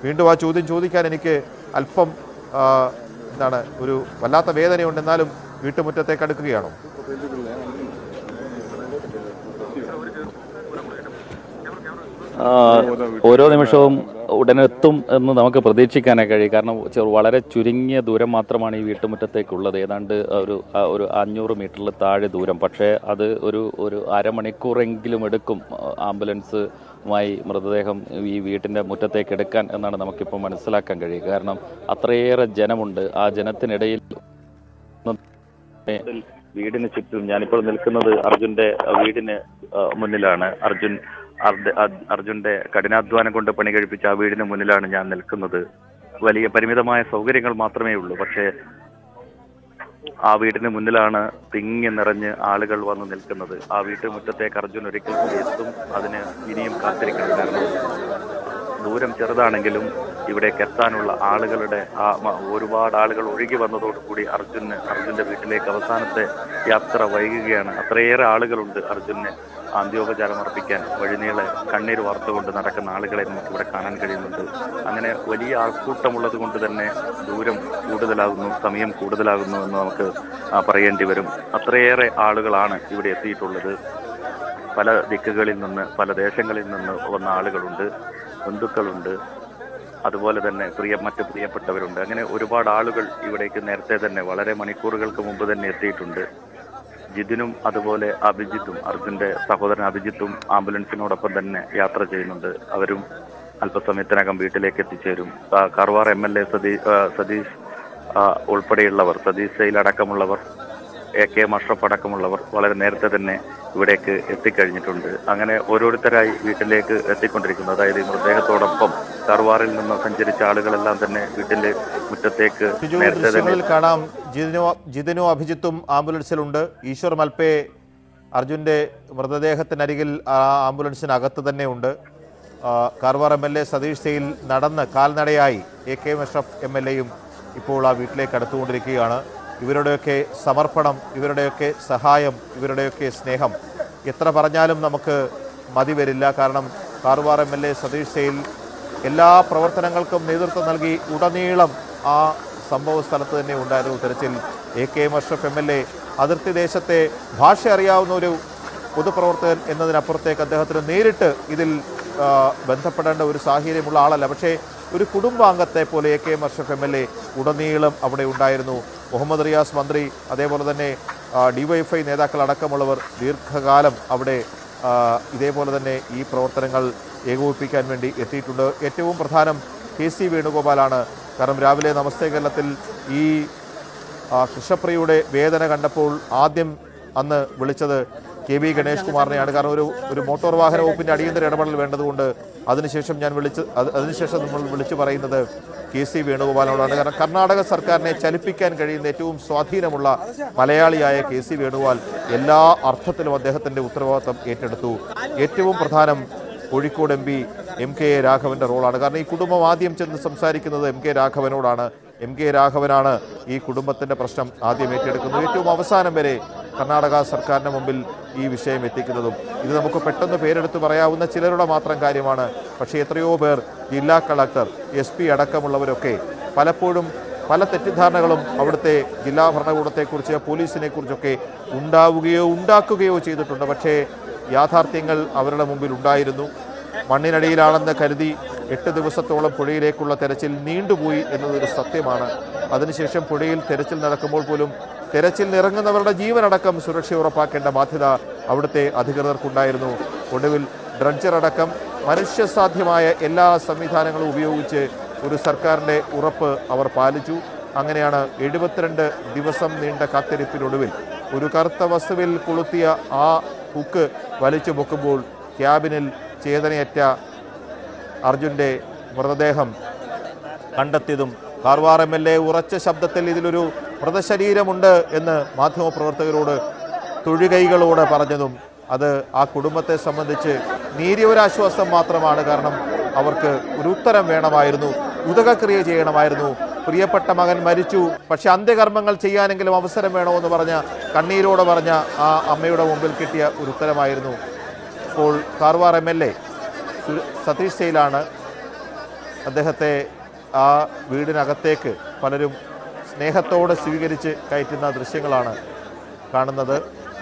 വീണ്ടും ആ ചോദ്യം ചോദിക്കാൻ എനിക്ക് അല്പം ആ, എന്താണ് ഒരു വല്ലാത്ത വേദനയുണ്ട് എന്നാലും വീട്ടുമുറ്റത്തേക്ക് അടുക്കുകയാണോ ആ, ഓരോ നിമിഷവും ഉടനെത്തും എന്ന് നമുക്ക് പ്രതീക്ഷിക്കാനേ കഴിയും കാരണം ചെ- വളരെ ചുരുങ്ങിയ ദൂരം മാത്രമാണ് ഈ വീട്ടുമുറ്റത്തേക്കുള്ളത് ഏതാണ്ട് ഒരു ആ, ഒരു അഞ്ഞൂറ് മീറ്ററിൽ താഴെ ദൂരം പക്ഷേ അത് ഒരു ഒരു അരമണിക്കൂറെങ്കിലും എടുക്കും ആ, ആംബുലൻസുമായി മൃതദേഹം ഈ വീട്ടിൻ്റെ മുറ്റത്തേക്ക് എടുക്കാൻ എന്നാണ് നമുക്കിപ്പോൾ മനസ്സിലാക്കാൻ കഴിയുക കാരണം അത്രയേറെ ജനമുണ്ട് ആ ജനത്തിനിടയിൽ വീടിന് ചുറ്റും ഞാനിപ്പോൾ നിൽക്കുന്നത് അർജുന്റെ വീടിന് ആ, മുന്നിലാണ് അർജുൻ അർജ- അ- അർജുന്റെ കഠിനാധ്വാനം കൊണ്ട് പണി കഴിപ്പിച്ച ആ വീടിന് മുന്നിലാണ് ഞാൻ നിൽക്കുന്നത് വലിയ പരിമിതമായ സൗകര്യങ്ങൾ മാത്രമേ ഉള്ളൂ പക്ഷേ ആ വീടിന് മുന്നിലാണ് തിങ്ങി നിറഞ്ഞ് ആളുകൾ വന്ന് നിൽക്കുന്നത് ആ വീട്ടുമുറ്റത്തേക്ക് അർജുൻ ഒരിക്കൽ കൂടി എത്തും അതിന് ഇനിയും കാത്തിരിക്കണം കാരണം ദൂരം ചെറുതാണെങ്കിലും ഇവിടേക്ക് എത്താനുള്ള ആളുകളുടെ ആ മ- ഒരുപാട് ആളുകൾ ഒഴുകി വന്നതോടുകൂടി അർജുന് അർജുന്റെ വീട്ടിലേക്ക് അവസാനത്തെ യാത്ര വൈകുകയാണ് അത്രയേറെ ആളുകളുണ്ട് അർജുന് അന്ത്യോപചാരം അർപ്പിക്കാൻ വഴിനീളെ കണ്ണീർ വാർത്തുകൊണ്ട് നടക്കുന്ന ആളുകളെ നമുക്ക് ഇവിടെ കാണാൻ കഴിയുന്നുണ്ട് അങ്ങനെ വലിയ ആൾക്കൂട്ടമുള്ളത് കൊണ്ട് തന്നെ ദൂരം കൂടുതലാകുന്നു സമയം കൂടുതലാകുന്നു എന്ന് നമുക്ക് ആ, പറയേണ്ടി വരും അത്രയേറെ ആളുകളാണ് ഇവിടെ എത്തിയിട്ടുള്ളത് പല ദിക്കുകളിൽ നിന്ന് പല ദേശങ്ങളിൽ നിന്ന് വന്ന ആളുകളുണ്ട് ബന്ധുക്കളുണ്ട് അതുപോലെ തന്നെ പ്രിയ മറ്റ് പ്രിയപ്പെട്ടവരുണ്ട് അങ്ങനെ ഒരുപാട് ആളുകൾ ഇവിടേക്ക് നേരത്തെ തന്നെ വളരെ മണിക്കൂറുകൾക്ക് മുമ്പ് തന്നെ എത്തിയിട്ടുണ്ട് ജിതിനും അതുപോലെ അഭിജിത്തും അർജുന്റെ സഹോദരൻ അഭിജിത്തും ആംബുലൻസിനോടൊപ്പം തന്നെ യാത്ര ചെയ്യുന്നുണ്ട് അവരും അല്പസമയത്തിനകം വീട്ടിലേക്ക് എത്തിച്ചേരും ആ, കർവാർ എം എൽ എ സതീ ആ, സതീഷ് ആ, ഉൾപ്പെടെയുള്ളവർ സതീഷ് സെയിൽ അടക്കമുള്ളവർ എ കെ മഷ്റഫ് അടക്കമുള്ളവർ വളരെ നേരത്തെ തന്നെ ഇവിടേക്ക് എത്തിക്കഴിഞ്ഞിട്ടുണ്ട് അങ്ങനെ ഓരോരുത്തരായി വീട്ടിലേക്ക് എത്തിക്കൊണ്ടിരിക്കുന്നു അതായത് ഈ മൃതദേഹത്തോടൊപ്പം കർവാറിൽ നിന്ന് സഞ്ചരിച്ച ആളുകളെല്ലാം തന്നെ വീട്ടിലെ മുറ്റത്തേക്ക് ഷിജു നേരത്തെ തന്നെ ദൃശ്യങ്ങളിൽ കാണാം ജിതിനോ ജിതിനോ അഭിജിത്തും ആംബുലൻസിലുണ്ട് ഈശ്വർ മൽപേ അർജുന്റെ മൃതദേഹത്തിനരികിൽ ആ ആംബുലൻസിനകത്ത് തന്നെ ഉണ്ട് ആ, Karwar M L A Satish Sail നടന്ന് കാൽനടയായി A K Mashraf M L എയും ഇപ്പോൾ ആ വീട്ടിലേക്ക് അടുത്തുകൊണ്ടിരിക്കുകയാണ് ഇവരുടെയൊക്കെ സമർപ്പണം ഇവരുടെയൊക്കെ സഹായം ഇവരുടെയൊക്കെ സ്നേഹം എത്ര പറഞ്ഞാലും നമുക്ക് മതി വരില്ല കാരണം Karwar M L A Satish Sail എല്ലാ പ്രവർത്തനങ്ങൾക്കും നേതൃത്വം നൽകി ഉടനീളം ആ സംഭവ സ്ഥലത്ത് തന്നെ ഉണ്ടായിരുന്നു തെരച്ചിൽ A K M Ashraf M L A അതിർത്തി ദേശത്തെ ഭാഷ അറിയാവുന്ന ഒരു പൊതുപ്രവർത്തകൻ എന്നതിനപ്പുറത്തേക്ക് അദ്ദേഹത്തിന് നേരിട്ട് ഇതിൽ ആ, ബന്ധപ്പെടേണ്ട ഒരു സാഹചര്യമുള്ള ആളല്ല പക്ഷേ ഒരു കുടുംബാംഗത്തെ പോലെ A K M Ashraf M L A ഉടനീളം അവിടെ ഉണ്ടായിരുന്നു മുഹമ്മദ് റിയാസ് മന്ത്രി അതേപോലെ തന്നെ ഡിവൈഎഫ്ഐ നേതാക്കൾ അടക്കമുള്ളവർ ദീർഘകാലം അവിടെ ആ, ഇതേപോലെ തന്നെ ഈ പ്രവർത്തനങ്ങൾ ഏകോപിപ്പിക്കാൻ വേണ്ടി എത്തിയിട്ടുണ്ട് ഏറ്റവും പ്രധാനം കെ സി വേണുഗോപാലാണ് കാരണം രാവിലെ നമസ്തേ കേരളത്തിൽ ഈ ആ, കൃഷ്ണപ്രിയയുടെ വേദന കണ്ടപ്പോൾ ആദ്യം അന്ന് വിളിച്ചത് കെ വി ഗണേഷ് കുമാറിനെയാണ് കാരണം ഒരു ഒരു മോട്ടോർ വാഹന വകുപ്പിന്റെ അടിയന്തര ഇടപെടൽ വേണ്ടതുകൊണ്ട് അതിനുശേഷം ഞാൻ വിളിച്ച് അത് അതിനുശേഷം നമ്മൾ വിളിച്ചു പറയുന്നത് കെ സി വേണുഗോപാലിനോടാണ് കാരണം കർണാടക സർക്കാരിനെ ചലിപ്പിക്കാൻ കഴിയുന്ന ഏറ്റവും സ്വാധീനമുള്ള മലയാളിയായ കെ സി വേണുഗോപാൽ എല്ലാ അർത്ഥത്തിലും അദ്ദേഹത്തിന്റെ ഉത്തരവാദിത്തം ഏറ്റെടുത്തു ഏറ്റവും പ്രധാനം Kozhikode M P M K A രാഘവന്റെ റോളാണ് കാരണം ഈ കുടുംബം ആദ്യം ചെന്ന് സംസാരിക്കുന്നത് എം കെ രാഘവനോടാണ് എം കെ രാഘവനാണ് ഈ കുടുംബത്തിന്റെ പ്രശ്നം ആദ്യം ഏറ്റെടുക്കുന്നത് ഏറ്റവും അവസാനം വരെ കർണാടക സർക്കാരിന് മുമ്പിൽ ഈ വിഷയം എത്തിക്കുന്നതും ഇത് നമുക്ക് പെട്ടെന്ന് പേരെടുത്ത് പറയാവുന്ന ചിലരുടെ മാത്രം കാര്യമാണ് പക്ഷേ എത്രയോ പേർ ജില്ലാ കളക്ടർ എസ് പി അടക്കമുള്ളവരൊക്കെ പലപ്പോഴും പല തെറ്റിദ്ധാരണകളും അവിടുത്തെ ജില്ലാ ഭരണകൂടത്തെക്കുറിച്ച് പോലീസിനെ കുറിച്ചൊക്കെ ഉണ്ടാവുകയോ ഉണ്ടാക്കുകയോ ചെയ്തിട്ടുണ്ട് പക്ഷേ യാഥാർത്ഥ്യങ്ങൾ അവരുടെ മുമ്പിൽ ഉണ്ടായിരുന്നു മണ്ണിനടിയിലാണെന്ന് കരുതി എട്ട് ദിവസത്തോളം പുഴയിലേക്കുള്ള തെരച്ചിൽ നീണ്ടുപോയി എന്നതൊരു സത്യമാണ് അതിനുശേഷം പുഴയിൽ തെരച്ചിൽ നടക്കുമ്പോൾ പോലും തെരച്ചിൽ ഇറങ്ങുന്നവരുടെ ജീവനടക്കം സുരക്ഷ ഉറപ്പാക്കേണ്ട ബാധ്യത അവിടുത്തെ അധികൃതർക്കുണ്ടായിരുന്നു ഒടുവിൽ ഡ്രഡ്ജർ അടക്കം മനുഷ്യസാധ്യമായ എല്ലാ സംവിധാനങ്ങളും ഉപയോഗിച്ച് ഒരു സർക്കാരിൻ്റെ ഉറപ്പ് അവർ പാലിച്ചു അങ്ങനെയാണ് എഴുപത്തിരണ്ട് ദിവസം നീണ്ട കാത്തിരിപ്പിനൊടുവിൽ ഒരു കറുത്ത വസ്തുവിൽ കൊളുത്തിയ ആ ഹുക്ക് വലിച്ചു പൊക്കുമ്പോൾ ക്യാബിനിൽ ചേതനയറ്റ അർജുൻ്റെ മൃതദേഹം കണ്ടെത്തിയതും കാർവാർ എം എൽ എ ഉറച്ച ശബ്ദത്തിൽ ഇതിലൊരു മൃതശരീരമുണ്ട് എന്ന് മാധ്യമപ്രവർത്തകരോട് തൊഴുകൈകളോട് പറഞ്ഞതും അത് ആ കുടുംബത്തെ സംബന്ധിച്ച് നേരിയ ഒരു ആശ്വാസം മാത്രമാണ് കാരണം അവർക്ക് ഒരു ഉത്തരം വേണമായിരുന്നു ഉദകക്രിയ ചെയ്യണമായിരുന്നു പ്രിയപ്പെട്ട മകൻ മരിച്ചു പക്ഷെ അന്ത്യകർമ്മങ്ങൾ ചെയ്യാനെങ്കിലും അവസരം വേണമെന്ന് പറഞ്ഞ കണ്ണീരോടെ പറഞ്ഞ ആ അമ്മയുടെ മുമ്പിൽ കിട്ടിയ ഒരു ഉത്തരമായിരുന്നു ഇപ്പോൾ Karwar M L A Satish സെയിലാണ് അദ്ദേഹത്തെ ആ വീടിനകത്തേക്ക് പലരും സ്നേഹത്തോടെ സ്വീകരിച്ച് കയറ്റുന്ന ദൃശ്യങ്ങളാണ് കാണുന്നത്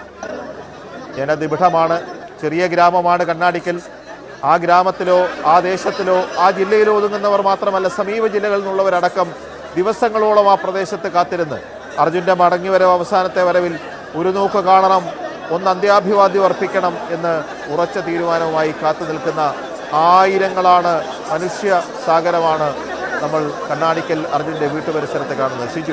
ജനനിബിഡമാണ് ചെറിയ ഗ്രാമമാണ് കണ്ണാടിക്കൽ ആ ഗ്രാമത്തിലോ ആ ദേശത്തിലോ ആ ജില്ലയിലോ ഒതുങ്ങുന്നവർ മാത്രമല്ല സമീപ ജില്ലകളിൽ നിന്നുള്ളവരടക്കം ദിവസങ്ങളോളം ആ പ്രദേശത്ത് കാത്തിരുന്ന് അർജുൻ്റെ മടങ്ങിവരവ് അവസാനത്തെ വരവിൽ ഒരു നോക്ക് കാണണം ഒന്ന് അന്ത്യാഭിവാദ്യം അർപ്പിക്കണം എന്ന് ഉറച്ച തീരുമാനവുമായി കാത്തു നിൽക്കുന്ന ആയിരങ്ങളാണ് മനുഷ്യ സാഗരമാണ് നമ്മൾ കണ്ണാടിക്കൽ അർജുൻ്റെ വീട്ടുപരിസരത്ത് കാണുന്നത് ഷിജു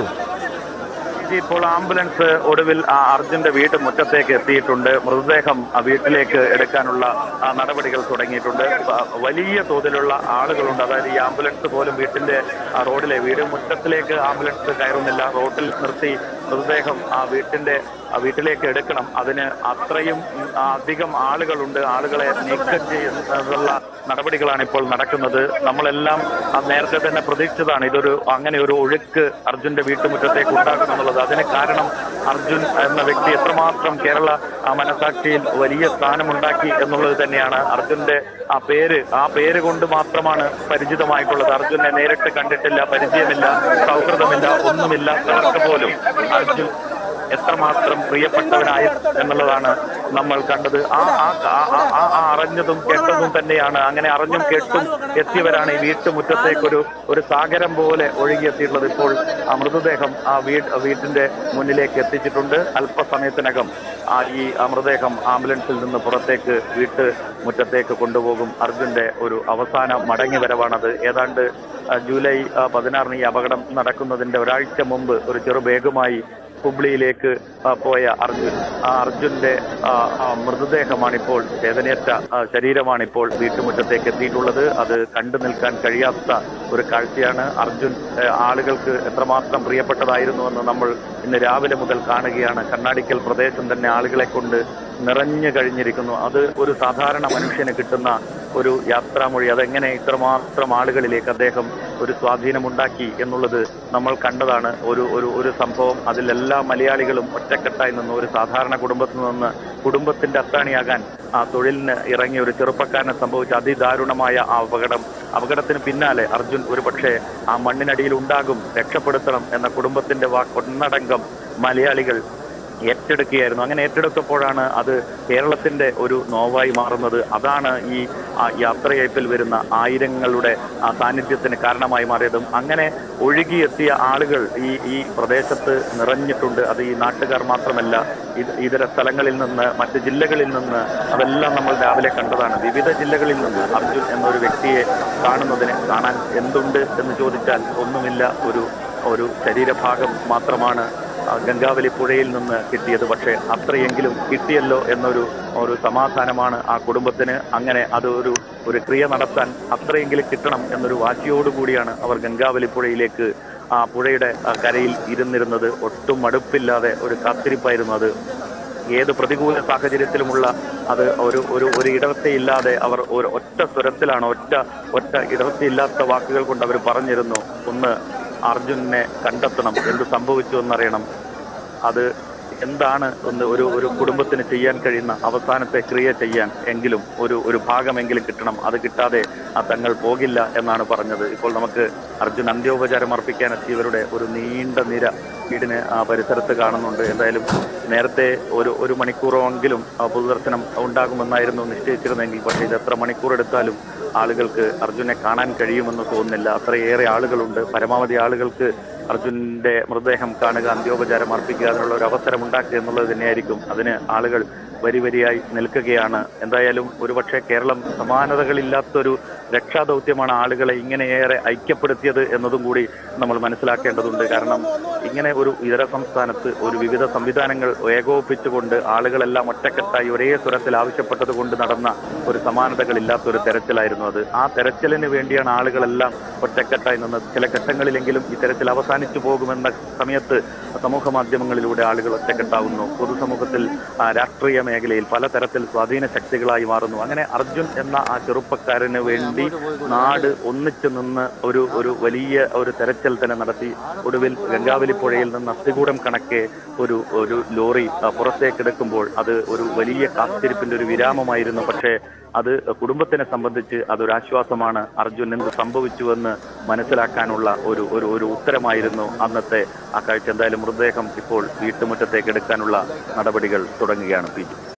ഇപ്പോൾ ആംബുലൻസ് ഒടുവിൽ ആ അർജുന്റെ വീട്ട് മുറ്റത്തേക്ക് എത്തിയിട്ടുണ്ട് മൃതദേഹം ആ വീട്ടിലേക്ക് എടുക്കാനുള്ള ആ, നടപടികൾ തുടങ്ങിയിട്ടുണ്ട് വ- വലിയ തോതിലുള്ള ആളുകളുണ്ട് അതായത് ഈ ആംബുലൻസ് പോലും വീട്ടിന്റെ ആ, റോഡിലെ വീട് മുറ്റത്തിലേക്ക് ആംബുലൻസ് കയറുന്നില്ല റോഡിൽ നിർത്തി മൃതദേഹം ആ വീട്ടിന്റെ ആ, വീട്ടിലേക്ക് എടുക്കണം അതിന് അത്രയും ഉം, ആ, അധികം ആളുകളുണ്ട് ആളുകളെ നീക്കം ചെയ്യുന്നതിനുള്ള നടപടികളാണ് ഇപ്പോൾ നടക്കുന്നത് നമ്മളെല്ലാം ആ, നേരത്തെ തന്നെ പ്രതീക്ഷിച്ചതാണ് ഇതൊരു അങ്ങനെ ഒരു ഒഴുക്ക് അർജുന്റെ വീട്ടുമുറ്റത്തേക്ക് ഉണ്ടാക്കുമെന്നുള്ളത് അതിന് കാരണം അർജുൻ എന്ന വ്യക്തി എത്രമാത്രം കേരള ആ, മനസാക്ഷിയിൽ വലിയ സ്ഥാനമുണ്ടാക്കി എന്നുള്ളത് തന്നെയാണ് അർജുന്റെ ആ പേര് ആ പേര് കൊണ്ട് മാത്രമാണ് പരിചിതമായിട്ടുള്ളത് അർജുനെ നേരിട്ട് കണ്ടിട്ടില്ല പരിചയമില്ല സൗഹൃദമില്ല ഒന്നുമില്ലാത്തവർക്ക് പോലും അർജുൻ എത്രമാത്രം പ്രിയപ്പെട്ടവനായി എന്നുള്ളതാണ് നമ്മൾ കണ്ടത് ആ ആ ആ- ആ- ആ- ആ അറിഞ്ഞതും കേട്ടതും തന്നെയാണ് അങ്ങനെ അറിഞ്ഞും കേട്ടും എത്തിയവരാണ് ഈ വീട്ടുമുറ്റത്തേക്കൊരു ഒരു സാഗരം പോലെ ഒഴുകിയെത്തിയിട്ടുള്ളത് ഇപ്പോൾ ആ മൃതദേഹം ആ വീട് വീട്ടിന്റെ മുന്നിലേക്ക് എത്തിച്ചിട്ടുണ്ട് അല്പസമയത്തിനകം ആ ഈ ആ മൃതദേഹം ആംബുലൻസിൽ നിന്ന് പുറത്തേക്ക് വീട്ട് മുറ്റത്തേക്ക് കൊണ്ടുപോകും അർജുന്റെ ഒരു അവസാന മടങ്ങി വരവാണത് ഏതാണ്ട് ആ, ജൂലൈ ആ, പതിനാറിന് ഈ അപകടം നടക്കുന്നതിന്റെ ഒരാഴ്ച മുമ്പ് ഒരു ചെറു ബാഗുമായി ഹുബ്ലിയിലേക്ക് ആ, പോയ അർജുൻ ആ അർജുന്റെ ആ, ആ മൃതദേഹമാണിപ്പോൾ വേദനയേറ്റ ആ, ശരീരമാണിപ്പോൾ വീട്ടുമുറ്റത്തേക്ക് എത്തിയിട്ടുള്ളത് അത് കണ്ടു നിൽക്കാൻ കഴിയാത്ത ഒരു കാഴ്ചയാണ് അർജുൻ ആ, ആളുകൾക്ക് എത്രമാത്രം പ്രിയപ്പെട്ടതായിരുന്നുവെന്ന് നമ്മൾ ഇന്ന് രാവിലെ മുതൽ കാണുകയാണ് കണ്ണാടിക്കൽ പ്രദേശം തന്നെ ആളുകളെ കൊണ്ട് നിറഞ്ഞു കഴിഞ്ഞിരിക്കുന്നു അത് ഒരു സാധാരണ മനുഷ്യന് കിട്ടുന്ന ഒരു യാത്രാമൊഴി അതെങ്ങനെ ഇത്രമാത്രം ആളുകളിലേക്ക് അദ്ദേഹം ഒരു സ്വാധീനമുണ്ടാക്കി എന്നുള്ളത് നമ്മൾ കണ്ടതാണ് ഒരു ഒരു ഒരു സംഭവം അതിലെല്ലാ മലയാളികളും ഒറ്റക്കെട്ടായി നിന്ന് ഒരു സാധാരണ കുടുംബത്തിൽ നിന്ന് കുടുംബത്തിന്റെ അത്താണിയാകാൻ ആ തൊഴിലിന് ഇറങ്ങിയ ഒരു ചെറുപ്പക്കാരനെ സംഭവിച്ച അതിദാരുണമായ ആ അപകടം അപകടത്തിന് പിന്നാലെ അർജുൻ ഒരു പക്ഷേ ആ മണ്ണിനടിയിൽ ഉണ്ടാകും രക്ഷപ്പെടുത്തണം എന്ന കുടുംബത്തിന്റെ വാക്കൊന്നടങ്കം മലയാളികൾ ഏറ്റെടുക്കുകയായിരുന്നു അങ്ങനെ ഏറ്റെടുത്തപ്പോഴാണ് അത് കേരളത്തിന്റെ ഒരു നോവായി മാറുന്നത് അതാണ് ഈ ആ യാത്രയയപ്പിൽ വരുന്ന ആയിരങ്ങളുടെ ആ സാന്നിധ്യത്തിന് കാരണമായി മാറിയതും അങ്ങനെ ഒഴുകിയെത്തിയ ആളുകൾ ഈ ഈ പ്രദേശത്ത് നിറഞ്ഞിട്ടുണ്ട് അത് ഈ നാട്ടുകാർ മാത്രമല്ല ഇത് ഇതര സ്ഥലങ്ങളിൽ നിന്ന് മറ്റ് ജില്ലകളിൽ നിന്ന് അതെല്ലാം നമ്മൾ രാവിലെ കണ്ടതാണ് വിവിധ ജില്ലകളിൽ നിന്ന് അർജുൻ എന്നൊരു വ്യക്തിയെ കാണുന്നതിന് കാണാൻ എന്തുണ്ട് എന്ന് ചോദിച്ചാൽ ഒന്നുമില്ല ഒരു ഒരു ശരീരഭാഗം മാത്രമാണ് ആ, ഗംഗാവലി പുഴയിൽ നിന്ന് കിട്ടിയത് പക്ഷേ അത്രയെങ്കിലും കിട്ടിയല്ലോ എന്നൊരു ഒരു സമാധാനമാണ് ആ കുടുംബത്തിന് അങ്ങനെ അത് ഒരു ഒരു ക്രിയ നടത്താൻ അത്രയെങ്കിലും കിട്ടണം എന്നൊരു വാശിയോടുകൂടിയാണ് അവർ ഗംഗാവലി പുഴയിലേക്ക് ആ പുഴയുടെ ആ, കരയിൽ ഇരുന്നിരുന്നത് ഒട്ടും മടുപ്പില്ലാതെ ഒരു കാത്തിരിപ്പായിരുന്നു അത് ഏത് പ്രതികൂല സാഹചര്യത്തിലുമുള്ള അത് ഒരു ഒരു ഒരു ഇടർച്ചയില്ലാതെ അവർ ഒരു ഒറ്റ സ്വരത്തിലാണ് ഒറ്റ ഒറ്റ ഇടർച്ചയില്ലാത്ത വാക്കുകൾ കൊണ്ട് അവർ പറഞ്ഞിരുന്നു ഒന്ന് അർജുനെ കണ്ടെത്തണം എന്ത് സംഭവിച്ചു എന്നറിയണം അത് എന്താണ് ഒന്ന് ഒരു ഒരു കുടുംബത്തിന് ചെയ്യാൻ കഴിയുന്ന അവസാനത്തെ ക്രിയ ചെയ്യാൻ എങ്കിലും ഒരു ഒരു ഭാഗമെങ്കിലും കിട്ടണം അത് കിട്ടാതെ ആ തങ്ങൾ പോകില്ല എന്നാണ് പറഞ്ഞത് ഇപ്പോൾ നമുക്ക് അർജുൻ അന്ത്യോപചാരം അർപ്പിക്കാൻ എത്തിയവരുടെ ഒരു നീണ്ട നിര വീടിന് ആ പരിസരത്ത് കാണുന്നുണ്ട് എന്തായാലും നേരത്തെ ഒരു ഒരു മണിക്കൂറെങ്കിലും ആ പൊതുദർശനം ഉണ്ടാകുമെന്നായിരുന്നു നിശ്ചയിച്ചിരുന്നെങ്കിൽ പക്ഷേ ഇത് എത്ര മണിക്കൂർ എടുത്താലും ആളുകൾക്ക് അർജുനെ കാണാൻ കഴിയുമെന്ന് തോന്നുന്നില്ല അത്രയേറെ ആളുകളുണ്ട് പരമാവധി ആളുകൾക്ക് അർജുനന്റെ മൃതദേഹം കാണുക അന്ത്യോപചാരം അർപ്പിക്കുക അതിനുള്ള ഒരു അവസരം ഉണ്ടാക്കുക എന്നുള്ളത് തന്നെയായിരിക്കും അതിന് ആളുകൾ വരി വരിയായി നിൽക്കുകയാണ് എന്തായാലും ഒരുപക്ഷെ കേരളം സമാനതകളില്ലാത്തൊരു രക്ഷാദൗത്യമാണ് ആളുകളെ ഇങ്ങനെയേറെ ഐക്യപ്പെടുത്തിയത് എന്നതും കൂടി നമ്മൾ മനസ്സിലാക്കേണ്ടതുണ്ട് കാരണം ഇങ്ങനെ ഒരു ഇതര സംസ്ഥാനത്ത് ഒരു വിവിധ സംവിധാനങ്ങൾ ഏകോപിപ്പിച്ചുകൊണ്ട് ആളുകളെല്ലാം ഒറ്റക്കെട്ടായി ഒരേ സ്വരത്തിൽ ആവശ്യപ്പെട്ടത് കൊണ്ട് നടന്ന ഒരു സമാനതകളില്ലാത്ത ഒരു തെരച്ചിലായിരുന്നു അത് ആ തെരച്ചിലിന് വേണ്ടിയാണ് ആളുകളെല്ലാം ഒറ്റക്കെട്ടായി നിന്നത് ചില ഘട്ടങ്ങളിലെങ്കിലും ഈ തെരച്ചിൽ അവസാനിച്ചു പോകുമെന്ന സമയത്ത് സമൂഹ മാധ്യമങ്ങളിലൂടെ ആളുകൾ ഒറ്റക്കെട്ടാവുന്നു പൊതുസമൂഹത്തിൽ ആ, രാഷ്ട്രീയ മേഖലയിൽ പലതരത്തിൽ സ്വാധീന ശക്തികളായി മാറുന്നു അങ്ങനെ അർജുൻ എന്ന ആ ചെറുപ്പക്കാരന് വേണ്ടി കൂടി നാട് ഒന്നിച്ചു നിന്ന് ഒരു ഒരു വലിയ ഒരു തെരച്ചിൽ തന്നെ നടത്തി ഒടുവിൽ ഗംഗാവലി പുഴയിൽ നിന്ന് അസ്ഥികൂടം കണക്കെ ഒരു ഒരു ലോറി ആ, പുറത്തേക്കെടുക്കുമ്പോൾ അത് ഒരു വലിയ കാത്തിരിപ്പിന്റെ ഒരു വിരാമമായിരുന്നു പക്ഷേ അത് കുടുംബത്തിനെ സംബന്ധിച്ച് അതൊരു ആശ്വാസമാണ് അർജുൻ എന്ത് സംഭവിച്ചുവെന്ന് മനസ്സിലാക്കാനുള്ള ഒരു ഒരു ഒരു ഉത്തരമായിരുന്നു അന്നത്തെ ആ കാഴ്ച എന്തായാലും മൃതദേഹം ഇപ്പോൾ വീട്ടുമുറ്റത്തേക്ക് എടുക്കാനുള്ള നടപടികൾ തുടങ്ങുകയാണ് പി ജി